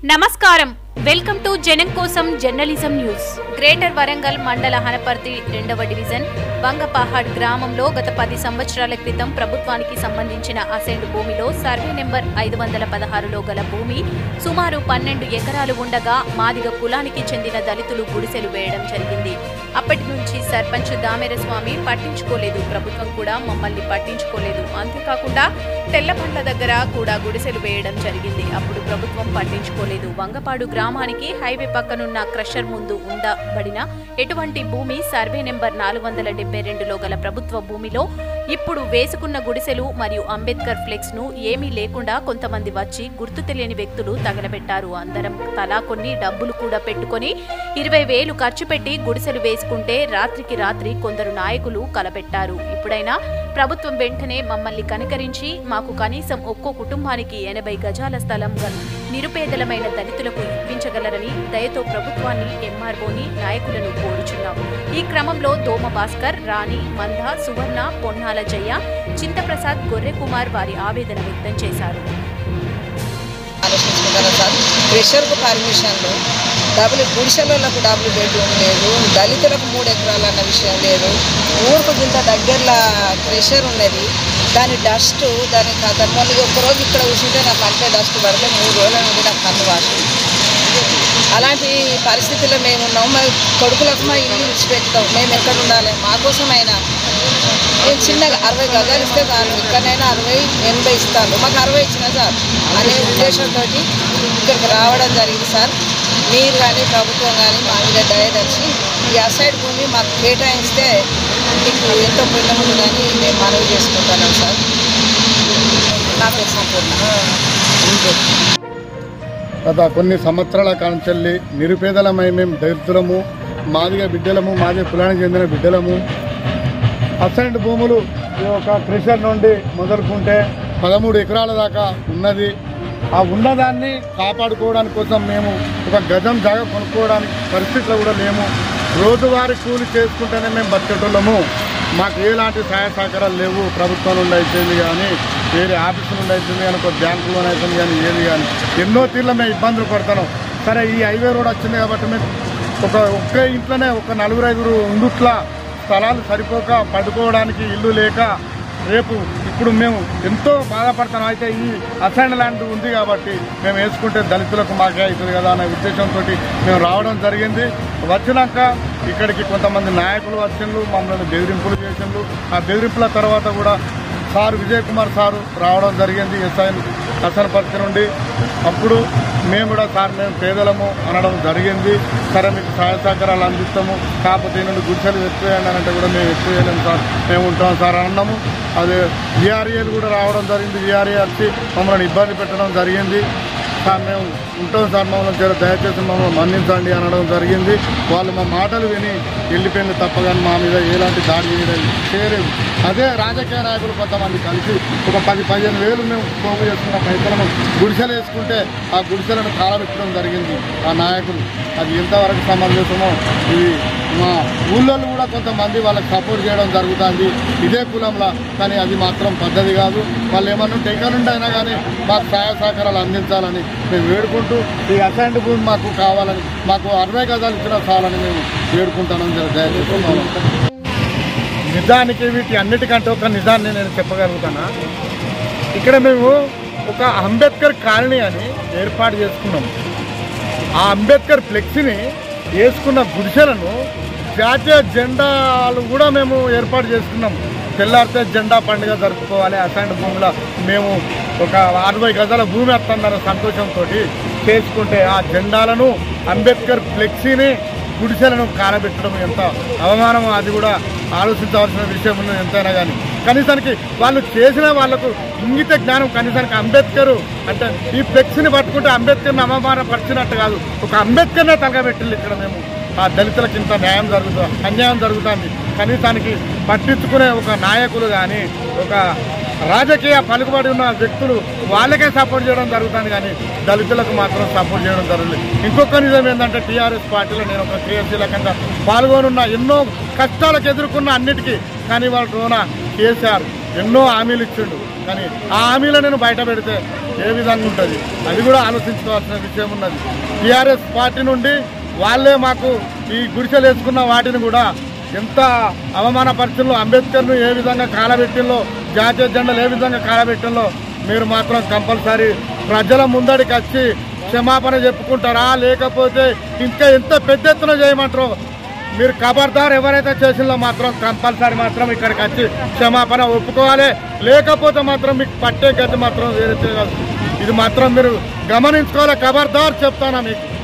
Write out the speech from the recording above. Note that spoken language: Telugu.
నమస్కారం వెల్కమ్ టు జనం కోసం జర్నలిజం న్యూస్ గ్రేటర్ వరంగల్ మండల హనపర్తి రెండవ డివిజన్ వంగపహాడ్ గ్రామంలో గత పది సంవత్సరాల క్రితం ప్రభుత్వానికి సంబంధించిన అసెండ్ భూమిలో సర్వే నెంబర్ ఐదు వందల పదహారులో గల భూమి సుమారు పన్నెండు ఎకరాలు ఉండగా మాదిగ కులానికి చెందిన దళితులు గుడిసెలు వేయడం జరిగింది అప్పటి నుంచి సర్పంచ్ దామెరస్వామి పట్టించుకోలేదు ప్రభుత్వం కూడా మమ్మల్ని పట్టించుకోలేదు అంతేకాకుండా తెల్లపండ్ల దగ్గర కూడా గుడిసెలు వేయడం జరిగింది అప్పుడు ప్రభుత్వం పట్టించుకోలేదు వంగపాడు గ్రామానికి హైవే పక్కనున్న క్రషర్ ముందు ఉండబడిన ఎటువంటి భూమి సర్వే నెంబర్ నాలుగు వందల డెబ్బై రెండులో గల ప్రభుత్వ భూమిలో ఇప్పుడు వేసుకున్న గుడిసెలు మరియు అంబేద్కర్ ఫ్లెక్స్ ను ఏమీ లేకుండా కొంతమంది వచ్చి గుర్తు తెలియని వ్యక్తులు తగలబెట్టారు అందరం తలా కొన్ని డబ్బులు కూడా పెట్టుకొని ఇరవై వేలు ఖర్చు పెట్టి గుడిసెలు వేసుకుంటే రాత్రికి రాత్రి కొందరు నాయకులు కలబెట్టారు ఇప్పుడైనా ప్రభుత్వం వెంటనే మమ్మల్ని కనికరించి మాకు కనీసం ఒక్కో కుటుంబానికి ఎనభై గజాల స్థలం గల నిరుపేదలమైన దళితులకు ఇప్పించగలరని దయతో ప్రభుత్వాన్ని ఎంఆర్ఓని నాయకులను కోరుచున్నాం ఈ క్రమంలో దోమ భాస్కర్ రాణి మంద సువర్ణ పొన్నాల జయ చింతప్రసాద్ గొర్రెకుమార్ వారి ఆవేదన వ్యక్తం చేశారు ఆలోచించుకుంటారా సార్ ప్రెషర్కు పర్మిషన్లు డబుల్ గుడిసెలకు డబుల్ బెడ్రూమ్ లేదు దళితులకు మూడు ఎకరాలు అన్న విషయం లేదు ఊరుకు ఇంత దగ్గరలో ప్రెషర్ ఉన్నది దాని డస్ట్ దాని దాని మొన్న ఒక్కరోజు ఇక్కడ కూర్చుంటే నాకు అంటే డస్ట్ పడితే మూడు రోజుల నుండి నాకు కన్ను వాసు అలాంటి పరిస్థితుల్లో మేము ఉన్నాం మా కొడుకులకు మా ఇల్లు విడిచిపెడతాం మేము ఎక్కడ ఉండాలి మా కోసమైనా నేను చిన్నగా అరవై గజాలు ఇస్తే చాలు ఇక్కడైనా అరవై ఎనభై ఇస్తాను మాకు అరవై ఇచ్చిన సార్ అనే ఉద్దేశంతో ఇక్కడికి రావడం జరిగింది సార్ మీరు కానీ ప్రభుత్వం కానీ మా మీద దయదర్చి ఈ అసైడ్ భూమి మాకు కేటాయిస్తే మీకు ఎంతో పుణ్యం ఉంటుందని మేము మనవి చేసుకుంటున్నాం సార్ నా పేరు సంపూర్ణ అంతే గత కొన్ని సంవత్సరాల కాంచెల్లి నిరుపేదలమై మేము దరిద్రము మాదిగ బిడ్డలము మాదిగ కులానికి చెందిన బిడ్డలము అసైన్డ్ భూములు ఈ యొక్క క్రిషర్ నుండి మొదలుకుంటే పదమూడు ఎకరాల దాకా ఉన్నది ఆ ఉన్నదాన్ని కాపాడుకోవడానికి కోసం మేము ఒక గజం జాగా కొనుక్కోవడానికి పరిస్థితిలో కూడా లేము రోజువారీ కూలి చేసుకుంటేనే మేము బతికేటోళ్ళము మాకు ఎలాంటి సహాయ సహకారాలు లేవు ప్రభుత్వం నుండి అయిపోయింది కానీ వేరే ఆఫీసు నుండి అవుతుంది కానీ ఒక బ్యాంకులోనే అవుతుంది కానీ ఏది కానీ ఎన్నో తీర్ల మేము ఇబ్బందులు పడతాను సరే ఈ హైవే రోడ్ వచ్చింది కాబట్టి మేము ఒక ఒకే ఇంట్లోనే ఒక నలుగురు ఐదుగురు ఉండుట్లా స్థలాలు సరిపోక పడుకోవడానికి ఇల్లు లేక రేపు ఇప్పుడు మేము ఎంతో బాధపడతాం అయితే ఈ అసైన్ ల్యాండ్ ఉంది కాబట్టి మేము వేసుకుంటే దళితులకు మాకే అవుతుంది కదా అనే ఉద్దేశంతో మేము రావడం జరిగింది వచ్చినాక ఇక్కడికి కొంతమంది నాయకులు వచ్చిండ్రు మమ్మల్ని బెదిరింపులు చేసిండ్రు ఆ బెదిరింపుల తర్వాత కూడా సార్ విజయ్ కుమార్ సారు రావడం జరిగింది ఎస్ఐ అసనపర్తి నుండి అప్పుడు మేము కూడా సార్ మేము పేదలము అనడం జరిగింది సరే మీకు సహాయ సహకారాలు అందిస్తాము కాకపోతే ఈ నుండి గుడిసెలు ఎక్కువేయండి అని అంటే కూడా మేము ఎక్కువేయలేము సార్ మేము ఉంటాం సార్ అని అన్నాము అదే విఆర్ఏలు కూడా రావడం జరిగింది విఆర్ఏ వచ్చి మమ్మల్ని ఇబ్బంది పెట్టడం జరిగింది సార్ మేము ఉంటాం సార్ మమ్మల్ని జర దయచేసి మమ్మల్ని మన్నించండి అనడం జరిగింది వాళ్ళు మా మాటలు విని వెళ్ళిపోయింది తప్ప కానీ మా మీద ఎలాంటి దాడి చేయడం చేయలేదు అదే రాజకీయ నాయకులు కొంతమంది కలిసి ఒక పది పదిహేను వేలు మేము పోగు చేసుకున్న పైసలను గుడిసెలు వేసుకుంటే ఆ గుడిసెలను కాలబెట్టడం జరిగింది ఆ నాయకులు అది ఎంతవరకు సమంజసమో ఇది మా ఊళ్ళో కూడా కొంతమంది వాళ్ళకి సపోర్ట్ చేయడం జరుగుతుంది ఇదే కులంలో కానీ అది మాత్రం పద్ధతి కాదు వాళ్ళు ఏమన్నా టెంక నుండి అయినా కానీ మాకు సహాయ సహకారాలు అందించాలని మేము వేడుకుంటూ ఈ అసైన్డ్ భూమి మాకు కావాలని మాకు అరవై గజాలు ఇచ్చిన చాలని మేము వేడుకుంటామని దయచేసి నిజానికి వీటి అన్నిటికంటే ఒక నిజాన్ని నేను చెప్పగలుగుతానా ఇక్కడ మేము ఒక అంబేద్కర్ కాలనీ అని ఏర్పాటు చేసుకున్నాం ఆ అంబేద్కర్ ఫ్లెక్సీని వేసుకున్న గుడిసెలను జాతీయ జెండాలు కూడా మేము ఏర్పాటు చేసుకున్నాం తెల్లారితే జెండా పండుగ జరుపుకోవాలి అసైన్ భూమిలో మేము ఒక అరవై గజాల భూమి వస్తుందన్న సంతోషంతో చేసుకుంటే ఆ జెండాలను అంబేద్కర్ ఫ్లెక్సీని గుడిసెలను కాలబెట్టడం ఎంత అవమానమో అది కూడా ఆలోచించవలసిన విషయం ఉన్నది ఎంతైనా కానీ కనీసానికి వాళ్ళు చేసిన వాళ్ళకు ఇంగిత జ్ఞానం కనీసానికి అంబేద్కర్ అంటే ఈ ఫ్లెక్స్ని పట్టుకుంటే అంబేద్కర్ని అవమానపరిచినట్టు కాదు ఒక అంబేద్కర్నే తలగబెట్టింది ఇక్కడ మేము ఆ దళితులకు ఇంత న్యాయం జరుగుతుంది అన్యాయం జరుగుతుంది కనీసానికి పట్టించుకునే ఒక నాయకులు కానీ ఒక రాజకీయ పలుకుబడి ఉన్న వ్యక్తులు వాళ్ళకే సపోర్ట్ చేయడం జరుగుతుంది కానీ దళితులకు మాత్రం సపోర్ట్ చేయడం జరుగుతుంది ఇంకొక నిజం ఏంటంటే టీఆర్ఎస్ పార్టీలో నేను ఒక క్రియాశీలకంగా పాల్గొనున్న ఎన్నో కష్టాలకు ఎదుర్కొన్న అన్నిటికీ కానీ వాళ్ళ రోన కేసీఆర్ ఎన్నో హామీలు ఇచ్చిండు కానీ ఆ హామీలో నేను బయట పెడితే ఏ విధంగా ఉంటుంది అది కూడా ఆలోచించుకోవాల్సిన విషయం ఉన్నది టీఆర్ఎస్ పార్టీ నుండి వాళ్ళే మాకు ఈ గుడిసెలు వేసుకున్న వాటిని కూడా ఎంత అవమానపరిచిందో అంబేద్కర్ను ఏ విధంగా కాలబెట్టిందో జాతీయ జెండాలు ఏ విధంగా కాలబెట్టిందో మీరు మాత్రం కంపల్సరీ ప్రజల ముందడికి వచ్చి క్షమాపణ చెప్పుకుంటారా లేకపోతే ఇంకా ఎంత పెద్ద ఎత్తున చేయమంటారో మీరు ఖబర్దార్ ఎవరైతే చేసిందో మాత్రం కంపల్సరీ మాత్రం ఇక్కడికి వచ్చి క్షమాపణ ఒప్పుకోవాలి లేకపోతే మాత్రం మీకు పట్టే గతి మాత్రం వేరే చేయగలదు ఇది మాత్రం మీరు గమనించుకోవాలి ఖబర్దార్ చెప్తానా మీకు